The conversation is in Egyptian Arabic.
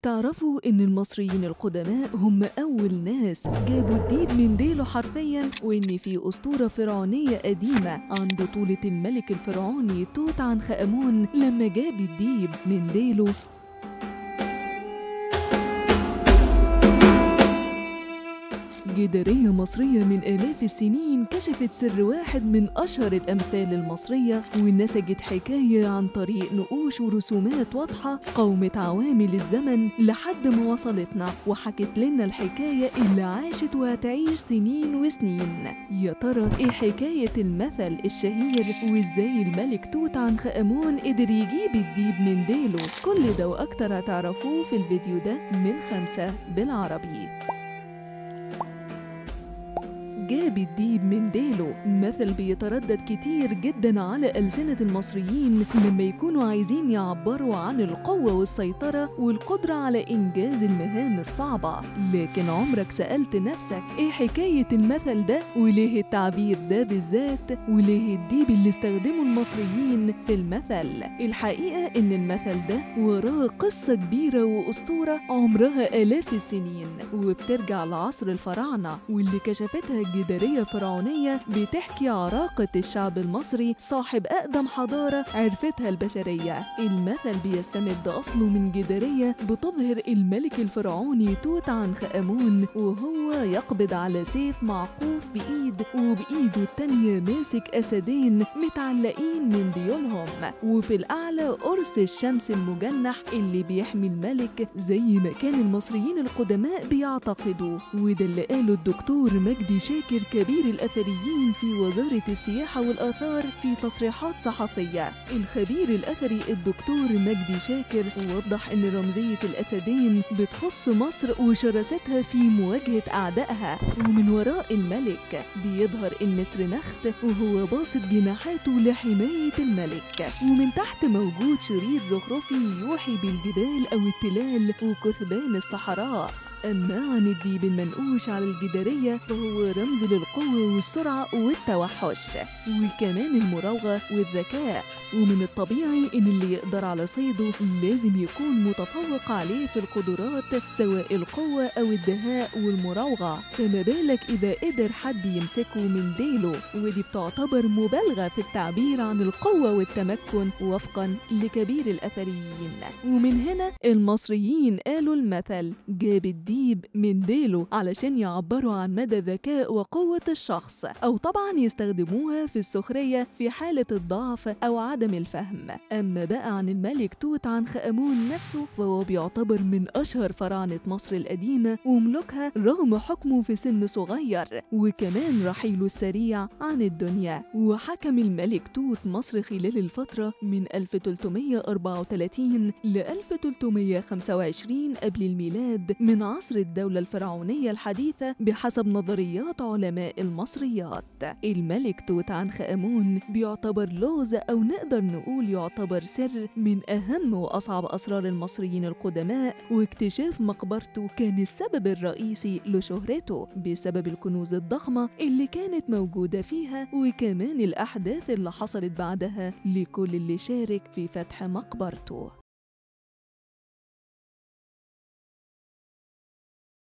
تعرفوا إن المصريين القدماء هم أول ناس جابوا الديب من ديله حرفيا وإن في أسطورة فرعونية قديمة عن بطولة الملك الفرعوني توت عنخ آمون لما جاب الديب من ديله جدارية مصرية من آلاف السنين كشفت سر واحد من أشهر الأمثال المصرية ونسجت حكاية عن طريق نقوش ورسومات واضحة قومت عوامل الزمن لحد ما وصلتنا وحكت لنا الحكاية اللي عاشت وهتعيش سنين وسنين يا ترى إيه حكاية المثل الشهير وإزاي الملك توت عنخ آمون قدر يجيب الديب من ديله كل ده وأكتر هتعرفوه في الفيديو ده من خمسة بالعربي جاب الديب من ديله مثل بيتردد كتير جدا على ألسنة المصريين لما يكونوا عايزين يعبروا عن القوة والسيطرة والقدرة على إنجاز المهام الصعبة لكن عمرك سألت نفسك إيه حكاية المثل ده وليه التعبير ده بالذات وليه الديب اللي استخدمه المصريين في المثل الحقيقة إن المثل ده وراه قصة كبيرة وأسطورة عمرها آلاف السنين وبترجع لعصر الفراعنة واللي كشفتها جدارية فرعونية بتحكي عراقة الشعب المصري صاحب أقدم حضارة عرفتها البشرية المثل بيستمد أصله من جدارية بتظهر الملك الفرعوني توت عنخ آمون وهو يقبض على سيف معقوف بإيد وبإيده التانية ماسك أسدين متعلقين من ديولهم وفي الأعلى قرص الشمس المجنح اللي بيحمي الملك زي ما كان المصريين القدماء بيعتقدوا وده اللي قاله الدكتور مجدي شاكر كبير الأثريين في وزارة السياحة والآثار في تصريحات صحفية الخبير الأثري الدكتور مجدي شاكر وضح أن رمزية الأسدين بتخص مصر وشراستها في مواجهة أعدائها ومن وراء الملك بيظهر النسر نخت وهو باسط جناحاته لحماية الملك ومن تحت موجود شريط زخرفي يوحي بالجبال أو التلال وكثبان الصحراء أما عن الديب المنقوش على الجدارية فهو رمز للقوة والسرعة والتوحش وكمان المراوغة والذكاء ومن الطبيعي إن اللي يقدر على صيده لازم يكون متفوق عليه في القدرات سواء القوة أو الدهاء والمراوغة فما بالك إذا قدر حد يمسكه من ديله ودي بتعتبر مبالغة في التعبير عن القوة والتمكن وفقا لكبير الأثريين ومن هنا المصريين قالوا المثل جاب الديب من ديله علشان يعبروا عن مدى ذكاء وقوة الشخص أو طبعا يستخدموها في السخرية في حالة الضعف أو عدم الفهم أما بقى عن الملك توت عنخ آمون نفسه فهو بيعتبر من أشهر فراعنة مصر القديمة وملوكها رغم حكمه في سن صغير وكمان رحيله السريع عن الدنيا وحكم الملك توت مصر خلال الفترة من 1334 ل 1325 قبل الميلاد من عصر الدولة الفرعونية الحديثة بحسب نظريات علماء المصريات الملك توت عنخ آمون بيعتبر لغز أو نقدر نقول يعتبر سر من أهم وأصعب أسرار المصريين القدماء واكتشاف مقبرته كان السبب الرئيسي لشهرته بسبب الكنوز الضخمة اللي كانت موجودة فيها وكمان الأحداث اللي حصلت بعدها لكل اللي شارك في فتح مقبرته